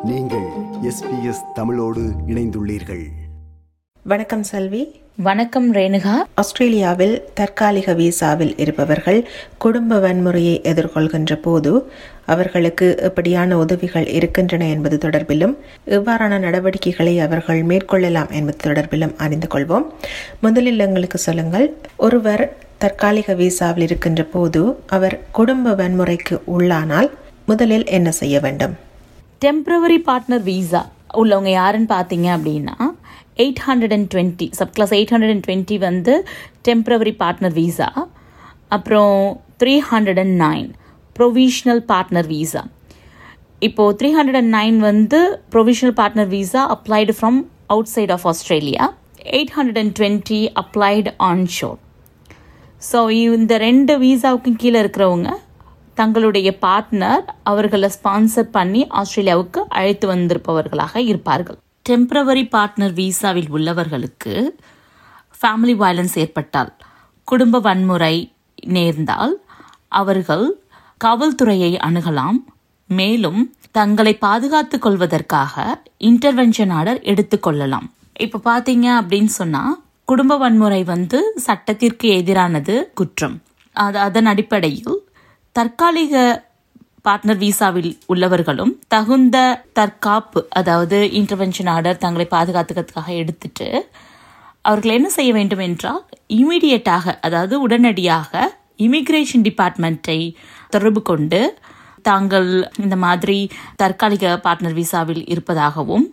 நீங்கள் எஸ்பிஎஸ் தமிழோடு இணைந்துள்ளீர்கள் வணக்கம் செல்வி வணக்கம் ரேணுகா ஆஸ்திரேலியாவில் தற்காலிக விசாவில் இருப்பவர்கள் குடும்ப வன்முறையை எதிர்கொள்கின்ற போது அவர்களுக்கு எப்படியான உதவிகள் இருக்கின்றன என்பது தொடர்பிலும் எவ்வாறான நடவடிக்கைகளை அவர்கள் மேற்கொள்ளலாம் என்பது தொடர்பிலும் அறிந்து கொள்வோம் முதலில் எங்களுக்கு சொல்லுங்கள் ஒருவர் தற்காலிக விசாவில் இருக்கின்ற போது அவர் குடும்ப வன்முறைக்கு உள்ளானால் முதலில் என்ன செய்ய வேண்டும் டெம்பரவரி பார்ட்னர் வீசா உள்ளவங்க யாருன்னு பார்த்தீங்க அப்படின்னா eight hundred and twenty sub class eight hundred and twenty வந்து டெம்பரவரி பார்ட்னர் வீசா அப்புறம் three hundred and nine provisional partner visa இப்போது த்ரீ ஹண்ட்ரட் அண்ட் நைன் வந்து provisional partner visa applied from outside of Australia eight hundred and twenty applied on shore so இந்த ரெண்டு வீசாவுக்கும் கீழே இருக்கிறவங்க தங்களுடைய partner அவர்களை sponsor பண்ணி ஆஸ்திரேலியாவுக்கு அழைத்து வந்திருப்பவர்களாக இருப்பார்கள் டெம்பரவரி பார்ட்னர் வீசாவில் உள்ளவர்களுக்கு ஃபேமிலி வயலன்ஸ் ஏற்பட்டால் குடும்ப வன்முறை நேர்ந்தால் அவர்கள் காவல்துறையை அணுகலாம் மேலும் தங்களை பாதுகாத்துக் கொள்வதற்காக இன்டர்வென்ஷன் ஆர்டர் எடுத்துக்கொள்ளலாம் இப்போ பார்த்தீங்க அப்படின்னு சொன்னால் குடும்ப வன்முறை வந்து சட்டத்திற்கு எதிரானது குற்றம் அது அதன் அடிப்படையில் தற்காலிக பார்ட்னர் விசாவில் உள்ளவர்களும் தகுந்த தற்காப்பு அதாவது இன்டர்வென்ஷன் ஆர்டர் தங்களை பாதுகாத்துக்கிறதுக்காக எடுத்துட்டு அவர்கள் என்ன செய்ய வேண்டும் என்றால் இமீடியட்டாக அதாவது உடனடியாக இமிகிரேஷன் டிபார்ட்மெண்ட்டை தொடர்பு கொண்டு தாங்கள் இந்த மாதிரி தற்காலிக பார்ட்னர் விசாவில் இருப்பதாகவும்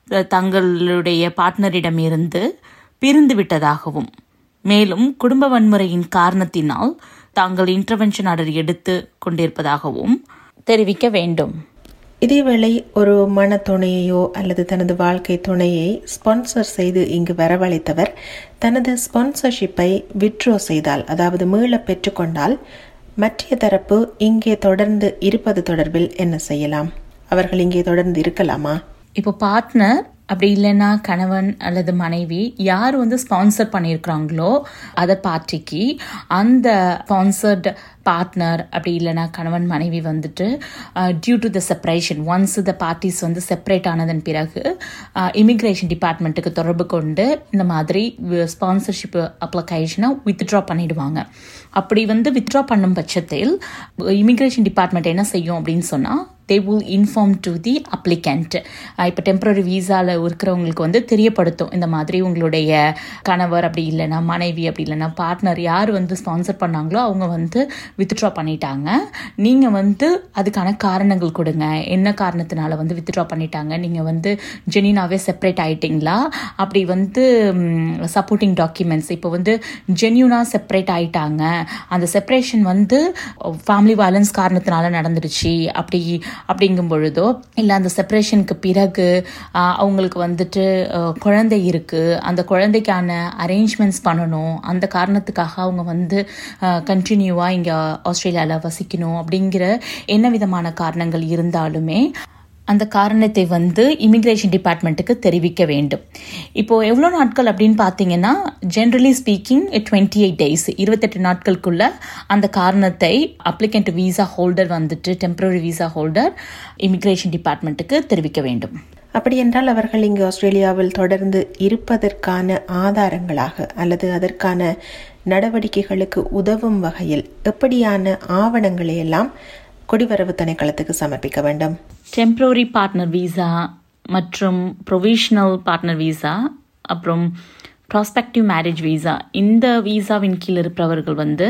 தங்களுடைய பார்ட்னரிடமிருந்து பிரிந்து விட்டதாகவும் மேலும் குடும்ப வன்முறையின் காரணத்தினால் தாங்கள் இன்டர்வென்ஷன் ஆர்டர் எடுத்து கொண்டிருப்பதாகவும் தெரிவிக்க வேண்டும் இதேவேளை ஒரு மன துணையையோ அல்லது தனது வாழ்க்கை துணையை ஸ்பான்சர் செய்து இங்கு வரவழைத்தவர் தனது ஸ்பான்சர்ஷிப்பை விட்ரோ செய்தால் அதாவது மீள பெற்றுக்கொண்டால் மற்ற தரப்பு இங்கே தொடர்ந்து இருப்பது தொடர்பில் என்ன செய்யலாம் அவர்கள் இங்கே தொடர்ந்து இருக்கலாமா இப்போ பார்ட்னர் அப்படி இல்லைன்னா கணவன் அல்லது மனைவி யார் வந்து ஸ்பான்சர் பண்ணியிருக்கிறாங்களோ அதை பார்ட்டிக்கு அந்த ஸ்பான்சர்ட் பார்ட்னர் அப்படி இல்லைனா கணவன் மனைவி வந்துட்டு due to the separation once the parties வந்து செப்பரேட் ஆனதன் பிறகு இமிக்ரேஷன் டிபார்ட்மெண்ட்டுக்கு தொடர்பு கொண்டு இந்த மாதிரி ஸ்பான்சர்ஷிப் அப்ளிகேஷனை வித்ட்ரா பண்ணிடுவாங்க அப்படி வந்து வித்ட்ரா பண்ணும் பட்சத்தில் இமிக்ரேஷன் டிபார்ட்மெண்ட் என்ன செய்யும் அப்படின்னு சொன்னால் they will inform to the applicant இப்போ டெம்பரரி வீசாவில் இருக்கிறவங்களுக்கு வந்து தெரியப்படுத்தும் இந்த மாதிரி உங்களுடைய கணவர் அப்படி இல்லைன்னா மனைவி அப்படி இல்லைன்னா பார்ட்னர் யார் வந்து ஸ்பான்சர் பண்ணாங்களோ அவங்க வந்து வித்ட்ரா பண்ணிட்டாங்க நீங்கள் வந்து அதுக்கான காரணங்கள் கொடுங்க என்ன காரணத்தினால வந்து வித்ட்ரா பண்ணிட்டாங்க நீங்கள் வந்து ஜெனினாவே செப்பரேட் ஆயிட்டீங்களா அப்படி வந்து சப்போர்ட்டிங் டாக்குமெண்ட்ஸ் இப்போ வந்து ஜென்யூனாக செப்பரேட் ஆயிட்டாங்க அந்த செப்பரேஷன் வந்து ஃபேமிலி வயலன்ஸ் காரணத்தினால நடந்துடுச்சு அப்படி அப்படிங்கும் பொழுதோ இல்லை அந்த செப்பரேஷனுக்கு பிறகு அவங்களுக்கு வந்துட்டு குழந்தை இருக்குது அந்த குழந்தைக்கான அரேஞ்ச்மெண்ட்ஸ் பண்ணணும் அந்த காரணத்துக்காக அவங்க வந்து கண்டினியூவாக இங்கே ஆஸ்திரேலியாவில் வசிக்கணும் அப்படிங்கிற என்ன விதமான காரணங்கள் இருந்தாலுமே அந்த காரணத்தை வந்து இமிக்ரேஷன் டிபார்ட்மெண்ட்டுக்கு தெரிவிக்க வேண்டும் இப்போது எவ்வளோ நாட்கள் அப்படின்னு பார்த்தீங்கன்னா generally speaking twenty eight days இருபத்தெட்டு நாட்களுக்குள்ள அந்த காரணத்தை அப்ளிகண்ட் வீசா ஹோல்டர் வந்துட்டு டெம்பரரி வீசா ஹோல்டர் இமிக்ரேஷன் டிபார்ட்மெண்ட்டுக்கு தெரிவிக்க வேண்டும் அப்படி என்றால் அவர்கள் இங்கு ஆஸ்திரேலியாவில் தொடர்ந்து இருப்பதற்கான ஆதாரங்களாக அல்லது அதற்கான நடவடிக்கைகளுக்கு உதவும் வகையில் எப்படியான ஆவணங்களை எல்லாம் குடிவரவு திணைக்களத்துக்கு சமர்ப்பிக்க வேண்டும் டெம்பரரி பார்ட்னர் வீசா மற்றும் ப்ரொவிஷனல் பார்ட்னர் வீசா அப்புறம் ப்ராஸ்பெக்டிவ் மேரேஜ் வீசா இந்த வீசாவின் கீழ் இருப்பவர்கள் வந்து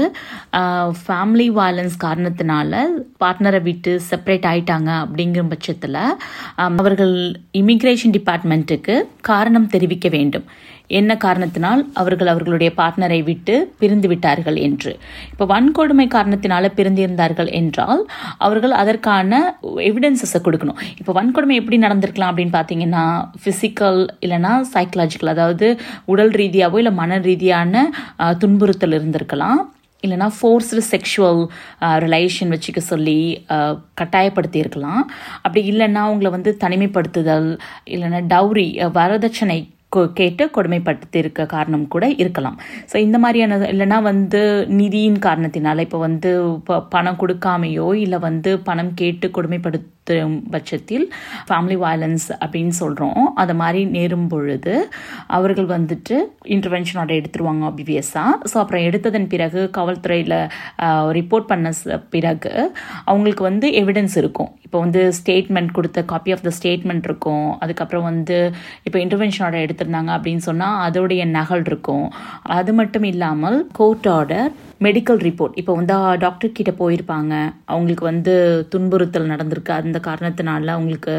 ஃபேமிலி வயலன்ஸ் காரணத்தினால பார்ட்னரை விட்டு செப்பரேட் ஆயிட்டாங்க அப்படிங்கிற பட்சத்தில் அவர்கள் இமிக்ரேஷன் டிபார்ட்மெண்ட்டுக்கு காரணம் தெரிவிக்க வேண்டும் என்ன காரணத்தினால் அவர்கள் அவர்களுடைய பார்ட்னரை விட்டு பிரிந்து விட்டார்கள் என்று இப்போ வன்கொடுமை காரணத்தினால பிரிந்திருந்தார்கள் என்றால் அவர்கள் அதற்கான எவிடன்சஸை கொடுக்கணும் இப்போ வன்கொடுமை எப்படி நடந்திருக்கலாம் அப்படின்னு பார்த்தீங்கன்னா ஃபிசிக்கல் இல்லைனா சைக்கலாஜிக்கல் அதாவது உடல் ரீதியாகவோ இல்லை மன ரீதியான துன்புறுத்தல் இருந்திருக்கலாம் இல்லைனா ஃபோர்ஸ்டு செக்ஷுவல் ரிலேஷன் வச்சுக்க சொல்லி கட்டாயப்படுத்தி இருக்கலாம் அப்படி இல்லைன்னா அவங்கள வந்து தனிமைப்படுத்துதல் இல்லைன்னா டவுரி வரதட்சணை கேட்டு கொடுமைப்பட்டு இருக்க காரணம் கூட இருக்கலாம் ஸோ இந்த மாதிரியான இல்லைன்னா வந்து நிதியின் காரணத்தினால இப்போ வந்து ப- பணம் கொடுக்காமையோ இல்லை வந்து பணம் கேட்டு கொடுமைப்படுத்த ஏற்படுத்தும் பட்சத்தில் ஃபேமிலி வயலன்ஸ் அப்படின்னு சொல்கிறோம் அது மாதிரி நேரும் பொழுது அவர்கள் வந்துட்டு இன்டர்வென்ஷன் ஆர்டர் எடுத்துருவாங்க ஆப்வியஸாக ஸோ அப்புறம் எடுத்ததன் பிறகு காவல்துறையில் ரிப்போர்ட் பண்ண ச- பிறகு அவங்களுக்கு வந்து எவிடன்ஸ் இருக்கும் இப்போ வந்து ஸ்டேட்மெண்ட் கொடுத்த காப்பி ஆஃப் த ஸ்டேட்மெண்ட் இருக்கும் அதுக்கப்புறம் வந்து இப்போ இன்டர்வென்ஷன் ஆர்டர் எடுத்திருந்தாங்க அப்படின்னு சொன்னால் அதோடைய நகல் இருக்கும் அது மட்டும் இல்லாமல் கோர்ட் ஆர்டர் மெடிக்கல் ரிப்போர்ட் இப்போ வந்து டாக்டர் கிட்ட போயிருப்பாங்க அவங்களுக்கு வந்து துன்புறுத்தல் நடந்திருக்கு அந்த காரணத்தினால அவங்களுக்கு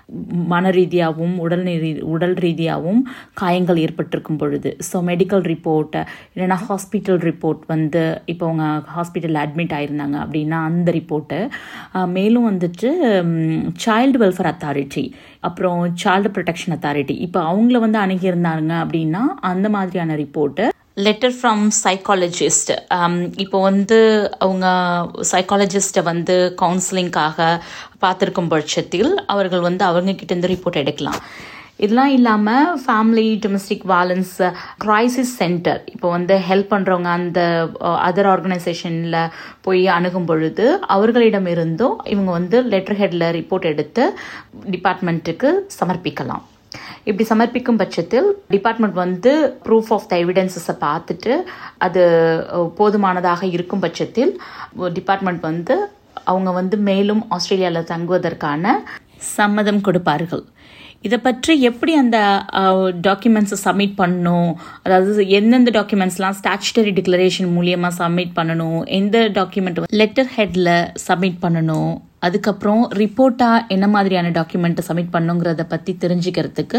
மன ரீதியாகவும் உடல் ரீ- உடல் ரீதியாகவும் காயங்கள் ஏற்பட்டிருக்கும் பொழுது ஸோ மெடிக்கல் ரிப்போர்ட் இல்லைன்னா ஹாஸ்பிட்டல் ரிப்போர்ட் வந்து இப்போ அவங்க ஹாஸ்பிட்டலில் அட்மிட் ஆயிருந்தாங்க அப்படின்னா அந்த ரிப்போர்ட்டு மேலும் வந்துட்டு சைல்டு வெல்ஃபேர் அத்தாரிட்டி அப்புறம் சைல்டு ப்ரொடெக்ஷன் அத்தாரிட்டி இப்போ அவங்கள வந்து அணுகியிருந்தாங்க அப்படின்னா அந்த மாதிரியான ரிப்போர்ட்டு லெட்டர் ஃப்ரம் சைக்காலஜிஸ்ட் இப்போ வந்து அவங்க சைக்காலஜிஸ்ட்டை வந்து கவுன்சிலிங்காக பார்த்துருக்கும் பட்சத்தில் அவர்கள் வந்து அவங்க கிட்டேருந்து ரிப்போர்ட் எடுக்கலாம் இதெல்லாம் இல்லாமல் family domestic violence crisis centre இப்போ வந்து ஹெல்ப் பண்ணுறவங்க அந்த அதர் ஆர்கனைசேஷனில் போய் அணுகும் பொழுது அவர்களிடமிருந்தும் இவங்க வந்து லெட்டர் ஹெட்டில் ரிப்போர்ட் எடுத்து டிபார்ட்மெண்ட்டுக்கு சமர்ப்பிக்கலாம் இப்படி சமர்ப்பிக்கும் பட்சத்தில் டிபார்ட்மெண்ட் வந்து ப்ரூஃப் ஆஃப் த எவிடன்சஸை பார்த்துட்டு அது அஹ், போதுமானதாக இருக்கும் பட்சத்தில் டிபார்ட்மெண்ட் வந்து அவங்க வந்து மேலும் ஆஸ்திரேலியாவில் தங்குவதற்கான சம்மதம் கொடுப்பார்கள் இதை பற்றி எப்படி அந்த டாக்குமெண்ட்ஸை சப்மிட் பண்ணணும் அதாவது எந்தெந்த டாக்குமெண்ட்ஸ்லாம் ஸ்டாச்சுட்டரி டிக்ளரேஷன் மூலியமாக சப்மிட் பண்ணணும் எந்த டாக்குமெண்ட் லெட்டர் ஹெட்டில் சப்மிட் பண்ணணும் அதுக்கப்புறம் ரிப்போர்ட்டாக என்ன மாதிரியான டாக்குமெண்ட்டை சப்மிட் பண்ணுங்கிறத பற்றி தெரிஞ்சுக்கிறதுக்கு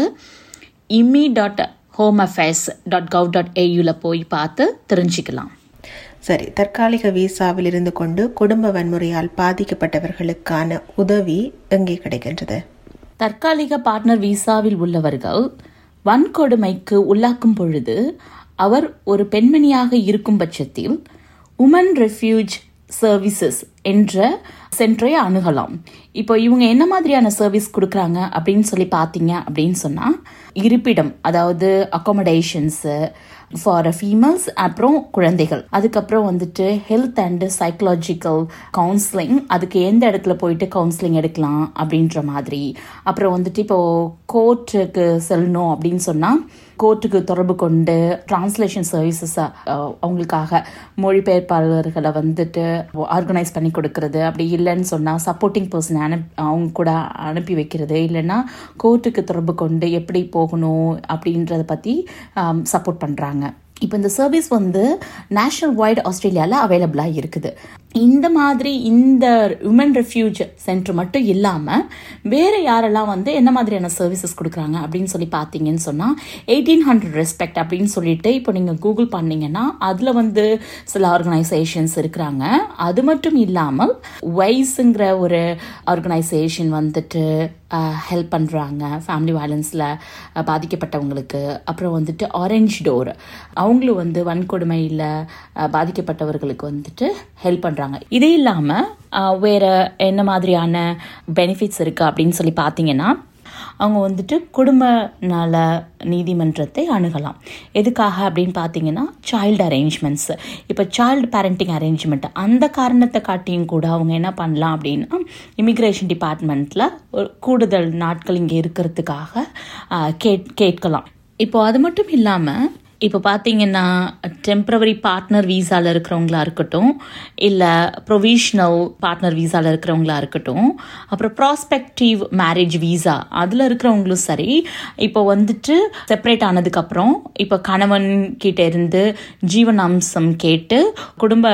immi dot home affairs dot gov dot ஏயூவில் போய் பார்த்து தெரிஞ்சுக்கலாம் சரி தற்காலிக வீசாவில் இருந்து கொண்டு குடும்ப வன்முறையால் பாதிக்கப்பட்டவர்களுக்கான உதவி எங்கே கிடைக்கின்றது தற்காலிக பார்ட்னர் விசாவில் உள்ளவர்கள் வன்கொடுமைக்கு உள்ளாக்கும் பொழுது அவர் ஒரு பெண்மணியாக இருக்கும் பட்சத்தில் உமன் ரெஃப்யூஜ் சர்வீசஸ் என்ற சென்டரை அணுகலாம் இப்போ இவங்க என்ன மாதிரியான சர்வீஸ் கொடுக்குறாங்க அப்படின்னு சொல்லி பார்த்தீங்க அப்படின்னு சொன்னால் இருப்பிடம் அதாவது அக்காமடேஷன்ஸு ஃபார் ஃபீமேல்ஸ் அப்புறம் குழந்தைகள் அதுக்கப்புறம் வந்துட்டு ஹெல்த் அண்ட் சைக்கலாஜிக்கல் கவுன்சிலிங் அதுக்கு எந்த இடத்துல போயிட்டு கவுன்சிலிங் எடுக்கலாம் அப்படின்ற மாதிரி அப்புறம் வந்துட்டு இப்போ கோர்ட்டுக்கு செல்லணும் அப்படின்னு சொன்னால் கோர்ட்டுக்கு தொடர்பு கொண்டு டிரான்ஸ்லேஷன் சர்வீசஸ் அவங்களுக்காக மொழிபெயர்ப்பாளர்களை வந்துட்டு ஆர்கனைஸ் பண்ணி கொடுக்கறது அப்படி இல்லைன்னு சொன்னால் சப்போர்ட்டிங் பர்சன் அனுப் அவங்க கூட அனுப்பி வைக்கிறது இல்லைன்னா கோர்ட்டுக்கு தொடர்பு கொண்டு எப்படி போகணும் அப்படின்றத பற்றி சப்போர்ட் பண்ணுறாங்க இப்போ இந்த சர்வீஸ் வந்து நேஷனல் வைட் ஆஸ்திரேலியாவில் அவைலபிளாக இருக்குது இந்த மாதிரி இந்த உமன் ரெஃப்யூஜ் சென்டர் மட்டும் இல்லாமல் வேறு யாரெல்லாம் வந்து என்ன மாதிரியான சர்வீசஸ் கொடுக்குறாங்க அப்படின்னு சொல்லி பார்த்தீங்கன்னு சொன்னால் எயிட்டீன் ஹண்ட்ரட் ரெஸ்பெக்ட் அப்படின்னு சொல்லிட்டு இப்போ நீங்கள் கூகுள் பண்ணீங்கன்னா அதில் வந்து சில ஆர்கனைசேஷன்ஸ் இருக்கிறாங்க அது மட்டும் இல்லாமல் வைஸுங்கிற ஒரு ஆர்கனைசேஷன் வந்துட்டு ஹெல்ப் பண்ணுறாங்க ஃபேமிலி வயலன்ஸில் பாதிக்கப்பட்டவங்களுக்கு அப்புறம் வந்துட்டு ஆரஞ்ச் டோர் அவங்களும் வந்து வன்கொடுமையில் பாதிக்கப்பட்டவர்களுக்கு வந்துட்டு ஹெல்ப் பண்ணுறாங்க இது இல்லாமல் வேறு என்ன மாதிரியான பெனிஃபிட்ஸ் இருக்குது அப்படின்னு சொல்லி பார்த்தீங்கன்னா அவங்க வந்துட்டு குடும்ப நல நீதிமன்றத்தை அணுகலாம் எதுக்காக அப்படின்னு பார்த்தீங்கன்னா சைல்டு அரேஞ்ச்மெண்ட்ஸ் இப்போ சைல்டு பேரண்டிங் அரேஞ்ச்மெண்ட் அந்த காரணத்தை காட்டியும் கூட அவங்க என்ன பண்ணலாம் அப்படின்னா இமிக்ரேஷன் டிபார்ட்மெண்ட்டில் ஒரு கூடுதல் நாட்கள் இங்கே இருக்கிறதுக்காக கேட் கேட்கலாம் இப்போ அது மட்டும் இல்லாமல் இப்போ பார்த்தீங்கன்னா டெம்பரவரி பார்ட்னர் வீசாவில் இருக்கிறவங்களா இருக்கட்டும் இல்லை ப்ரொவிஷனல் பார்ட்னர் வீசாவில் இருக்கிறவங்களா இருக்கட்டும் அப்புறம் ப்ராஸ்பெக்டிவ் மேரேஜ் வீசா அதில் இருக்கிறவங்களும் சரி இப்போ வந்துட்டு செப்பரேட் ஆனதுக்கப்புறம் இப்போ கணவன் கிட்ட இருந்து ஜீவன் அம்சம் கேட்டு குடும்ப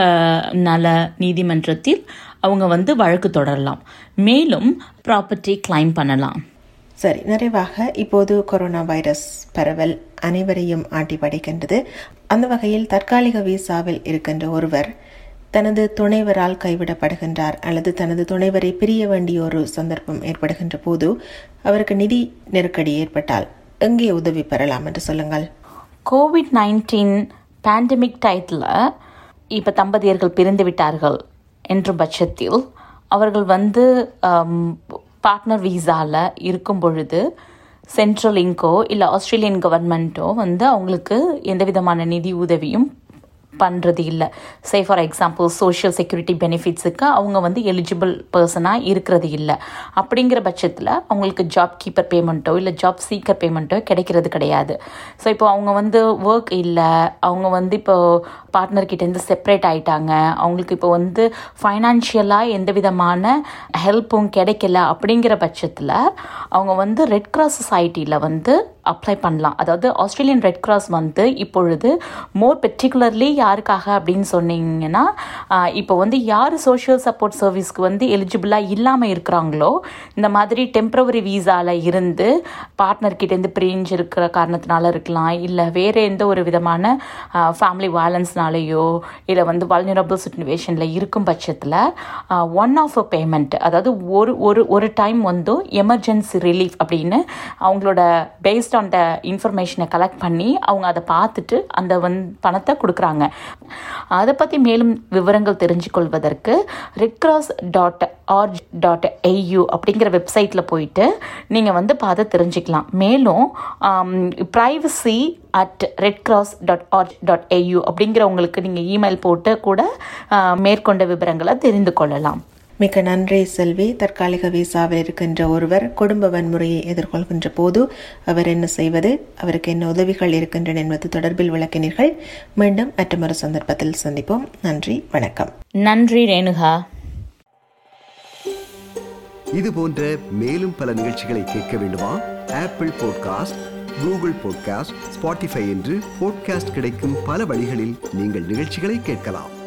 நல நீதிமன்றத்தில் அவங்க வந்து வழக்கு தொடரலாம் மேலும் ப்ராப்பர்ட்டி கிளைம் பண்ணலாம் சரி நிறைவாக இப்போது கொரோனா வைரஸ் பரவல் அனைவரையும் ஆட்டி படைக்கின்றது அந்த வகையில் தற்காலிக வீசாவில் இருக்கின்ற ஒருவர் தனது துணைவரால் கைவிடப்படுகின்றார் அல்லது தனது துணைவரை பிரிய வேண்டிய ஒரு சந்தர்ப்பம் ஏற்படுகின்ற போது அவருக்கு நிதி நெருக்கடி ஏற்பட்டால் எங்கே உதவி பெறலாம் என்று சொல்லுங்கள் கோவிட் நைன்டீன் பேண்டமிக் டயத்தில் இப்போ தம்பதியர்கள் பிரிந்து விட்டார்கள் என்ற பட்சத்தில் அவர்கள் வந்து பார்ட்னர் வீசாவில் இருக்கும் பொழுது சென்ட்ரல் இங்கோ இல்லை ஆஸ்திரேலியன் கவர்மெண்ட்டோ வந்து அவங்களுக்கு எந்த விதமான நிதி உதவியும் பண்ணுறது இல்லை say for example social security பெனிஃபிட்ஸுக்கு அவங்க வந்து எலிஜிபிள் பர்சனாக இருக்கிறது இல்லை அப்படிங்கிற பட்சத்தில் அவங்களுக்கு ஜாப் கீப்பர் பேமெண்ட்டோ இல்லை ஜாப் சீக்கர் பேமெண்ட்டோ கிடைக்கிறது கிடையாது ஸோ இப்போ அவங்க வந்து ஒர்க் இல்லை அவங்க வந்து இப்போ பார்ட்னர்கிட்டேருந்து செப்பரேட் ஆயிட்டாங்க அவங்களுக்கு இப்போ வந்து ஃபைனான்ஷியலாக எந்த விதமான ஹெல்ப்பும் கிடைக்கல அப்படிங்கிற பட்சத்தில் அவங்க வந்து ரெட் கிராஸ் சொசைட்டியில் வந்து அப்ளை பண்ணலாம் அதாவது ஆஸ்திரேலியன் ரெட் கிராஸ் வந்து இப்பொழுது மோர் பெர்டிகுலர்லி யாருக்காக அப்படின்னு சொன்னீங்கன்னா ஆஹ், இப்போ வந்து யார் சோஷியல் சப்போர்ட் சர்வீஸ்க்கு வந்து எலிஜிபிளாக இல்லாமல் இருக்கிறாங்களோ இந்த மாதிரி டெம்பரவரி வீசாவில் இருந்து பார்ட்னர்கிட்டேருந்து பிரிஞ்சு இருக்கிற காரணத்தினால இருக்கலாம் இல்லை வேறு எந்த ஒரு விதமான ஃபேமிலி வயலன்ஸ்னாலேயோ இல்லை வந்து வல்னரபிள் சுச்சுவேஷனில் இருக்கும் பட்சத்தில் ஒன் ஆஃப் அ பேமெண்ட் அதாவது ஒரு ஒரு ஒரு டைம் வந்து எமர்ஜென்சி ரிலீஃப் அப்படின்னு அவங்களோட பேஸ்ட் ஆன் த இன்ஃபர்மேஷனை கலெக்ட் பண்ணி அவங்க அதை பார்த்துட்டு அந்த வந் பணத்தை கொடுக்குறாங்க அதை பற்றி மேலும் விவரங்கள் தெரிஞ்சு கொள்வதற்கு Red Cross dot org dot AU அப்படிங்கிற வெப்சைட்டில் போயிட்டு நீங்கள் வந்து பார்த்து தெரிஞ்சுக்கலாம் மேலும் privacy at Red Cross dot org dot AU அப்படிங்கிற உங்களுக்கு நீங்கள் இமெயில் போட்டு கூட ஆ, மேற்கொண்ட விவரங்களை தெரிந்து கொள்ளலாம் மிக்க நன்றி செல்வி தற்காலிக விசாவில் இருக்கின்ற ஒருவர் குடும்ப வன்முறையை எதிர்கொள்கின்ற போது அவர் என்ன செய்வது அவருக்கு என்ன உதவிகள் இருக்கின்றன என்பது தொடர்பில் விளக்கினீர்கள் மீண்டும் மற்றொரு சந்தர்ப்பத்தில் சந்திப்போம் நன்றி வணக்கம் நன்றி ரேணுகா இது போன்ற மேலும் பல நிகழ்ச்சிகளை கேட்க வேண்டுமா Apple podcast Google podcast Spotify என்று பாட்காஸ்ட் கிடைக்கும் பல வழிகளில் நீங்கள் நிகழ்ச்சிகளை கேட்கலாம்